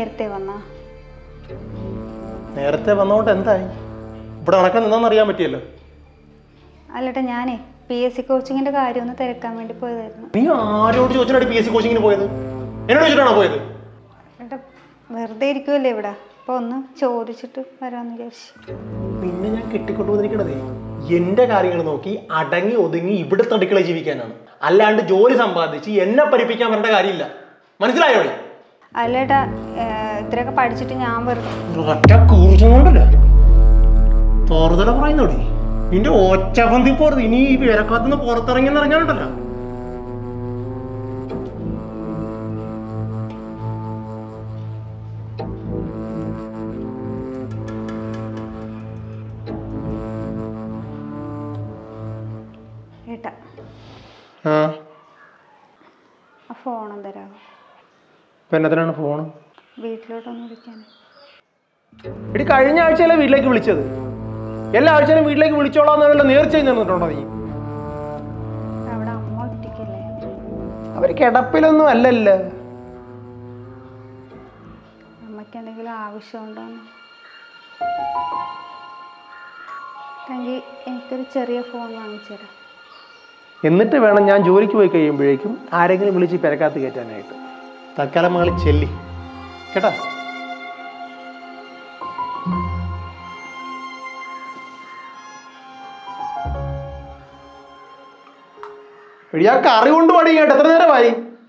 നേരത്തെ വന്നാ നേരത്തെ വന്നോണ്ട് എന്തായി ഇവിടെ നടക്കാൻ നിന്നാന്ന് അറിയാൻ പറ്റിയല്ലോ അല്ലട്ടാ ഞാനേ പി എസ് സി കോച്ചിങ്ങിന്റെ കാര്യം ഒന്ന് തിരക്കാൻ വേണ്ടി പോയതായിരുന്നു നീ ആരോട് ചോദിച്ചാണ് പി എസ് സി കോച്ചിങ്ങിന് പോയത് എന്നോട് ചോദിച്ചിട്ടാണോ പോയത് ഏട്ടാ വെറുതെ ഇരിക്കുമല്ലേ ഇവിടെ അപ്പോൾ ഒന്ന് ചോദിച്ചിട്ട് വരാമെന്ന് വിചാരിച്ചു പിന്നെ ഞാൻ കെട്ടിക്കൊണ്ടു വന്നിരിക്കണതേ എന്റെ കാര്യങ്ങൾ നോക്കി അടങ്ങി ഒതുങ്ങി ഇവിടുത്തെ അടുക്കള ജീവിക്കാനാണ് അല്ലാണ്ട് ജോലി സമ്പാദിച്ച് എന്നെ പഠിപ്പിക്കാൻ വരേണ്ട കാര്യമില്ല മനസ്സിലായോ നീ? അല്ലേട്ടാ ഏർ, ഇത്രയൊക്കെ പഠിച്ചിട്ട് ഞാൻ വെറുതെ ഒറ്റ കൂർച്ചുകൊണ്ടല്ല തോറുതല പറയുന്നോടി നിന്റെ ഒറ്റപന്തി പോറത് ഇനി ഈ വിലക്കത്തുനിന്ന് പുറത്തിറങ്ങി ഇറങ്ങാനുണ്ടല്ലോ ഏട്ടാ ആ ആ ഫോണും തരാമോ ഇപ്പൊ എന്നതിനാണ് ഫോണ് വീട്ടിലോട്ടൊന്ന് വിളിക്കാൻ എടി കഴിഞ്ഞ ആഴ്ചയല്ലേ വീട്ടിലേക്ക് വിളിച്ചത് എല്ലാ ആഴ്ചയിലും വീട്ടിലേക്ക് വിളിച്ചോളാം എന്നുള്ള നേർച്ച നിന്നിട്ടുണ്ടോ നീ അവിടെ അമ്മ ഒറ്റയ്ക്കല്ലേ അവര് കിടപ്പിലൊന്നും അല്ലല്ലോ അമ്മയ്ക്ക് എന്തെങ്കിലും ആവശ്യമുണ്ടോന്ന് എങ്കിൽ എനിക്കൊരു ചെറിയ ഫോൺ വാങ്ങിച്ചു തരാം എന്നിട്ട് വേണം ഞാൻ ജോലിക്ക് പോയി കഴിയുമ്പോഴേക്കും ആരെങ്കിലും വിളിച്ച് പെരക്കാത്ത് കയറ്റാനായിട്ട് തൽക്കാലം മകളി ചെല്ലി കേട്ടാ എടി ആ കറി കൊണ്ട് പണി കേട്ടോ എത്ര നേരമായി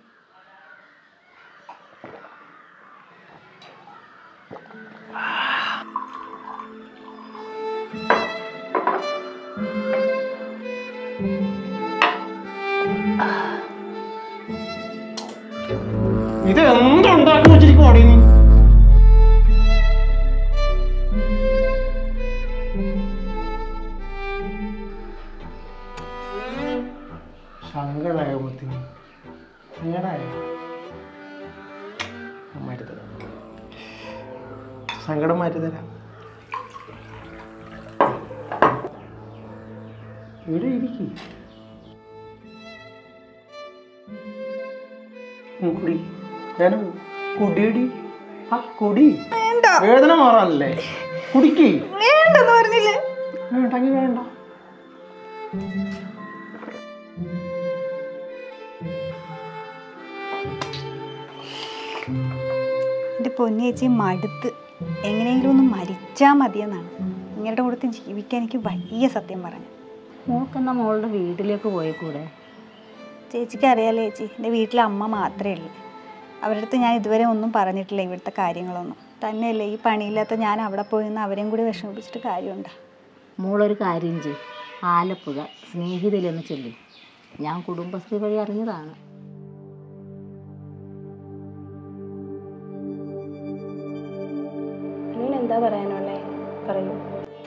ഇത് എന്തുണ്ടാക്കി വെച്ചിരിക്കുവാടി നീ സങ്കടായോ മുത്തിന് സങ്കടായോ മാറ്റി തരാം സങ്കടം മാറ്റി തരാം ഇവിടെ ഇരിക്കും കുടി ഞാനും കുടിയടി ആ കുടി വേദന മാറാനല്ലേ കുടിക്ക് വേണ്ടെന്ന് പറഞ്ഞില്ലേ വേണ്ടെങ്കിൽ വേണ്ട എൻ്റെ പൊന്നേച്ചി മടുത്ത് എങ്ങനെയെങ്കിലും ഒന്ന് മരിച്ചാൽ മതിയെന്നാണ് നിങ്ങളുടെ കൂടത്ത് ജീവിക്കാൻ എനിക്ക് വലിയ സത്യം പറഞ്ഞു മോക്കെന്നാ മോളുടെ വീട്ടിലേക്ക് പോയേക്കൂടെ ചേച്ചിക്ക് അറിയാലോ ചേച്ചി എൻ്റെ വീട്ടിലെ അമ്മ മാത്രമേ ഉള്ളൂ അവരുടെ അടുത്ത് ഞാൻ ഇതുവരെ ഒന്നും പറഞ്ഞിട്ടില്ല ഇവിടുത്തെ കാര്യങ്ങളൊന്നും തന്നെയല്ലേ ഈ പണിയില്ലാത്ത ഞാൻ അവിടെ പോയി നിന്ന് അവരെയും കൂടി വിഷമിപ്പിച്ചിട്ട് കാര്യമുണ്ടോ മോളൊരു കാര്യം ചെയ് ആലപ്പുഴ സ്നേഹിതയിലൊന്ന് ചെല്ലി ഞാൻ കുടുംബശ്രീ വഴി അറിഞ്ഞതാണ് എന്താ പറയാനുള്ളേ പറയൂ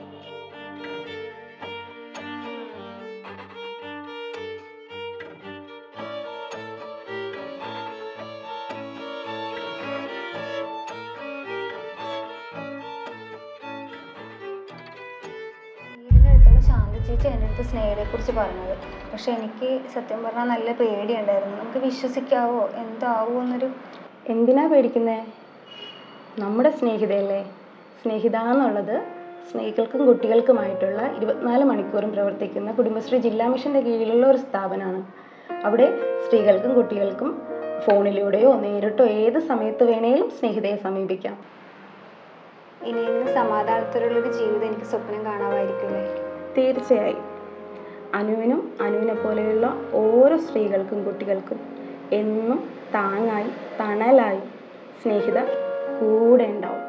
വീടിൻ്റെ അടുത്തുള്ള ശാന്തി ചേച്ചി എൻ്റെ അടുത്ത് സ്നേഹത്തെക്കുറിച്ച് പറഞ്ഞത് പക്ഷെ എനിക്ക് സത്യം പറഞ്ഞാൽ നല്ല പേടിയുണ്ടായിരുന്നു നമുക്ക് വിശ്വസിക്കാവോ എന്താവോ എന്നൊരു എന്തിനാ പേടിക്കുന്നേ നമ്മുടെ സ്നേഹിതയല്ലേ സ്നേഹിത എന്നുള്ളത് സ്ത്രീകൾക്കും കുട്ടികൾക്കുമായിട്ടുള്ള ഇരുപത്തിനാല് മണിക്കൂറും പ്രവർത്തിക്കുന്ന കുടുംബശ്രീ ജില്ലാ മിഷൻ്റെ കീഴിലുള്ള ഒരു സ്ഥാപനമാണ് അവിടെ സ്ത്രീകൾക്കും കുട്ടികൾക്കും ഫോണിലൂടെയോ നേരിട്ടോ ഏത് സമയത്ത് വേണേലും സ്നേഹിതയെ സമീപിക്കാം ഇനി ഇന്ന് സമാധാനത്തോടുള്ളൊരു ജീവിതം എനിക്ക് സ്വപ്നം കാണാമായിരിക്കുമല്ലേ തീർച്ചയായും അനുവിനും അനുവിനെ പോലെയുള്ള ഓരോ സ്ത്രീകൾക്കും കുട്ടികൾക്കും എന്നും താങ്ങായി തണലായി സ്നേഹിത കൂടെ ഉണ്ടാവും